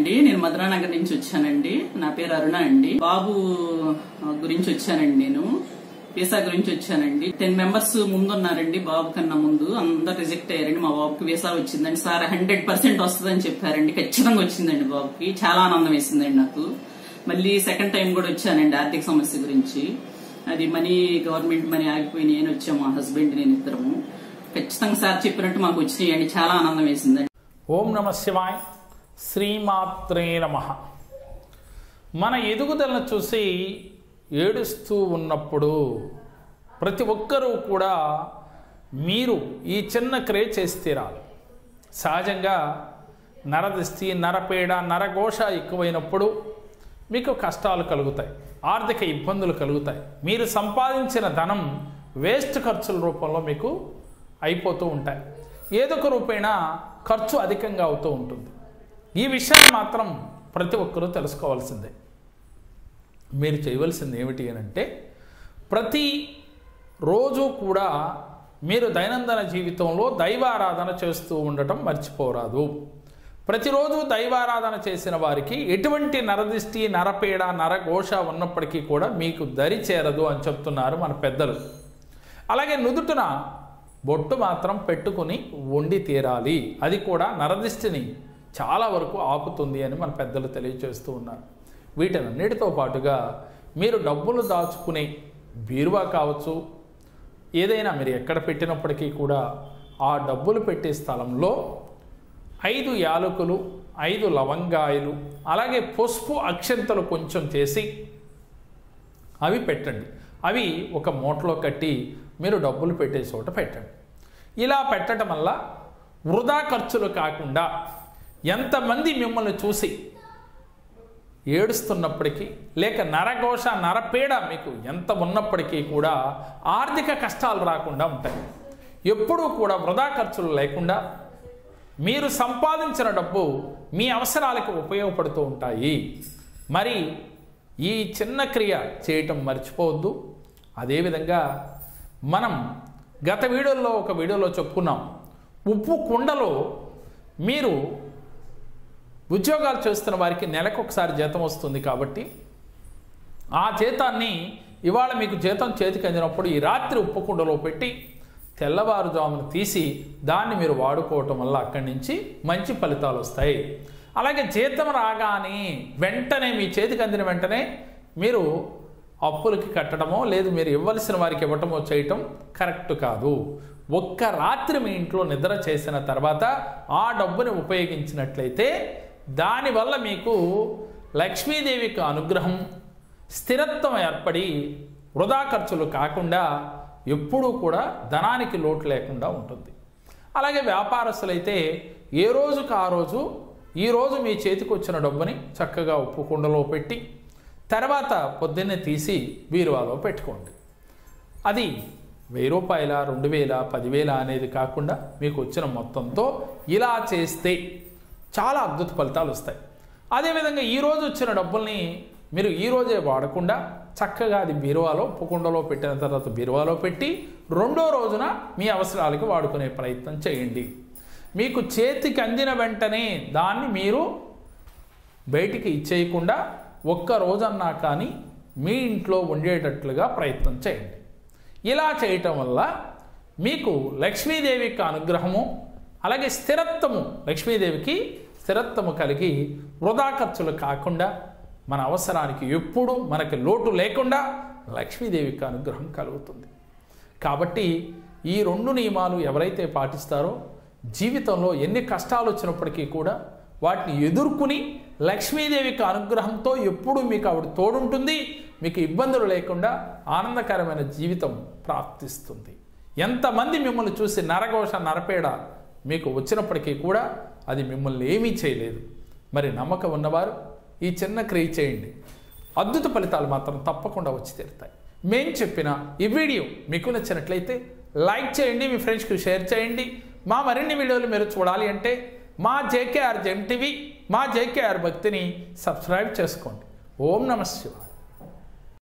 అండి నేను మధురానగర్ నుంచి వచ్చానండి నా పేరు అరుణ అండి బాబు ఆ, గురించి వచ్చానండి నేను వీసా గురించి వచ్చానండి టెన్ మెంబర్స్ ముందు ఉన్నారండి బాబు కన్నా ముందు అందరు రిజెక్ట్ అయ్యారండి మా బాబుకి వీసా వచ్చిందండి సార్ హండ్రెడ్ పర్సెంట్ వస్తుందని చెప్పారండి ఖచ్చితంగా వచ్చిందండి బాబుకి చాలా ఆనందం వేసిందండి నాకు మళ్ళీ సెకండ్ టైం కూడా వచ్చానండి ఆర్థిక సమస్య గురించి అది మనీ గవర్నమెంట్ మనీ ఆగిపోయినాయి అని వచ్చాము మా హస్బెండ్ నేను ఇద్దరము ఖచ్చితంగా సార్ చెప్పినట్టు మాకు వచ్చినాయండి చాలా ఆనందం వేసిందండి ఓం నమ శివాయ్ శ్రీమాత్రే నమ మన ఎదుగుదలను చూసి ఏడుస్తూ ఉన్నప్పుడు ప్రతి ఒక్కరూ కూడా మీరు ఈ చిన్న క్రే చేసి తీరాలి సహజంగా నరదిష్టి నరపీడ నరఘోష ఎక్కువైనప్పుడు మీకు కష్టాలు కలుగుతాయి ఆర్థిక ఇబ్బందులు కలుగుతాయి మీరు సంపాదించిన ధనం వేస్ట్ ఖర్చుల రూపంలో మీకు అయిపోతూ ఉంటాయి ఏదో ఒక రూపేణ ఖర్చు అధికంగా అవుతూ ఉంటుంది ఈ విషయాన్ని మాత్రం ప్రతి ఒక్కరూ తెలుసుకోవాల్సిందే మీరు చేయవలసింది ఏమిటి అని అంటే ప్రతి రోజు కూడా మీరు దైనందిన జీవితంలో దైవారాధన చేస్తూ ఉండటం మర్చిపోరాదు ప్రతిరోజు దైవారాధన చేసిన వారికి ఎటువంటి నరదిష్టి నరపీడ నరఘోష ఉన్నప్పటికీ కూడా మీకు దరి చేరదు అని చెప్తున్నారు మన పెద్దలు అలాగే నుదుటిన బొట్టు మాత్రం పెట్టుకుని వండి తీరాలి అది కూడా నరదిష్టిని చాలా వరకు ఆపుతుంది అని మన పెద్దలు తెలియజేస్తూ ఉన్నారు వీటన్నిటితో పాటుగా మీరు డబ్బులు దాచుకునే బీరువా కావచ్చు ఏదైనా మీరు ఎక్కడ పెట్టినప్పటికీ కూడా ఆ డబ్బులు పెట్టే స్థలంలో ఐదు యాలకులు ఐదు లవంగాయలు అలాగే పసుపు అక్షంతలు కొంచెం చేసి అవి పెట్టండి అవి ఒక మూటలో కట్టి మీరు డబ్బులు పెట్టే చోట పెట్టండి ఇలా పెట్టడం వల్ల వృధా ఖర్చులు కాకుండా ఎంతమంది మిమ్మల్ని చూసి ఏడుస్తున్నప్పటికీ లేక నరఘోష నరపీడ మీకు ఎంత ఉన్నప్పటికీ కూడా ఆర్థిక కష్టాలు రాకుండా ఉంటాయి ఎప్పుడూ కూడా వృధా ఖర్చులు లేకుండా మీరు సంపాదించిన డబ్బు మీ అవసరాలకు ఉపయోగపడుతూ ఉంటాయి మరి ఈ చిన్న క్రియ చేయటం మర్చిపోవద్దు అదేవిధంగా మనం గత వీడియోలో ఒక వీడియోలో చెప్పుకున్నాం ఉప్పు కుండలో మీరు ఉద్యోగాలు చేస్తున్న వారికి నెలకు ఒకసారి జీతం వస్తుంది కాబట్టి ఆ జీతాన్ని ఇవాళ మీకు జీతం చేతికి అందినప్పుడు ఈ రాత్రి ఉప్పు కుండలో పెట్టి తెల్లవారుజామున తీసి దాన్ని మీరు వాడుకోవటం వల్ల అక్కడి నుంచి మంచి ఫలితాలు వస్తాయి అలాగే జీతం రాగానే వెంటనే మీ చేతికి అందిన వెంటనే మీరు అప్పులకి కట్టడమో లేదు మీరు ఇవ్వలసిన వారికి ఇవ్వటమో చేయటం కరెక్ట్ కాదు ఒక్క రాత్రి మీ ఇంట్లో నిద్ర చేసిన తర్వాత ఆ డబ్బుని ఉపయోగించినట్లయితే దానివల్ల మీకు లక్ష్మీదేవికి అనుగ్రహం స్థిరత్వం ఏర్పడి వృధా ఖర్చులు కాకుండా ఎప్పుడూ కూడా ధనానికి లోటు లేకుండా ఉంటుంది అలాగే వ్యాపారస్తులైతే ఏ రోజుకు ఆ రోజు ఈరోజు మీ చేతికి వచ్చిన డబ్బుని చక్కగా ఉప్పు కుండలో పెట్టి తర్వాత పొద్దున్నే తీసి బీరువాలో పెట్టుకోండి అది వెయ్యి రూపాయల రెండు వేల పదివేల అనేది కాకుండా మీకు వచ్చిన మొత్తంతో ఇలా చేస్తే చాలా అద్భుత ఫలితాలు వస్తాయి అదేవిధంగా ఈరోజు వచ్చిన డబ్బుల్ని మీరు ఈ రోజే వాడకుండా చక్కగా అది బీరువాలో పుకుండలో పెట్టిన తర్వాత బీరువాలో పెట్టి రెండో రోజున మీ అవసరాలకు వాడుకునే ప్రయత్నం చేయండి మీకు చేతికి అందిన వెంటనే దాన్ని మీరు బయటికి ఇచ్చేయకుండా ఒక్క రోజన్నా కానీ మీ ఇంట్లో ఉండేటట్లుగా ప్రయత్నం చేయండి ఇలా చేయటం వల్ల మీకు లక్ష్మీదేవికి అనుగ్రహము అలాగే స్థిరత్వము లక్ష్మీదేవికి స్థిరత్వము కలిగి వృధా ఖర్చులు కాకుండా మన అవసరానికి ఎప్పుడు మనకి లోటు లేకుండా లక్ష్మీదేవికి అనుగ్రహం కలుగుతుంది కాబట్టి ఈ రెండు నియమాలు ఎవరైతే పాటిస్తారో జీవితంలో ఎన్ని కష్టాలు వచ్చినప్పటికీ కూడా వాటిని ఎదుర్కొని లక్ష్మీదేవికి అనుగ్రహంతో ఎప్పుడు మీకు ఆవిడ తోడుంటుంది మీకు ఇబ్బందులు లేకుండా ఆనందకరమైన జీవితం ప్రాప్తిస్తుంది ఎంతమంది మిమ్మల్ని చూసి నరఘోష నరపేడ మీకు వచ్చినప్పటికీ కూడా అది మిమ్మల్ని ఏమీ చేయలేదు మరి నమ్మకం ఉన్నవారు ఈ చిన్న క్రియ చేయండి అద్భుత ఫలితాలు మాత్రం తప్పకుండా వచ్చి తీరుతాయి మేం చెప్పిన ఈ వీడియో మీకు నచ్చినట్లయితే లైక్ చేయండి మీ ఫ్రెండ్స్కి షేర్ చేయండి మా మరిన్ని వీడియోలు మీరు చూడాలి అంటే మా జేకేఆర్ జెమ్ టీవీ మా జేకేఆర్ భక్తిని సబ్స్క్రైబ్ చేసుకోండి ఓం నమ శివాయ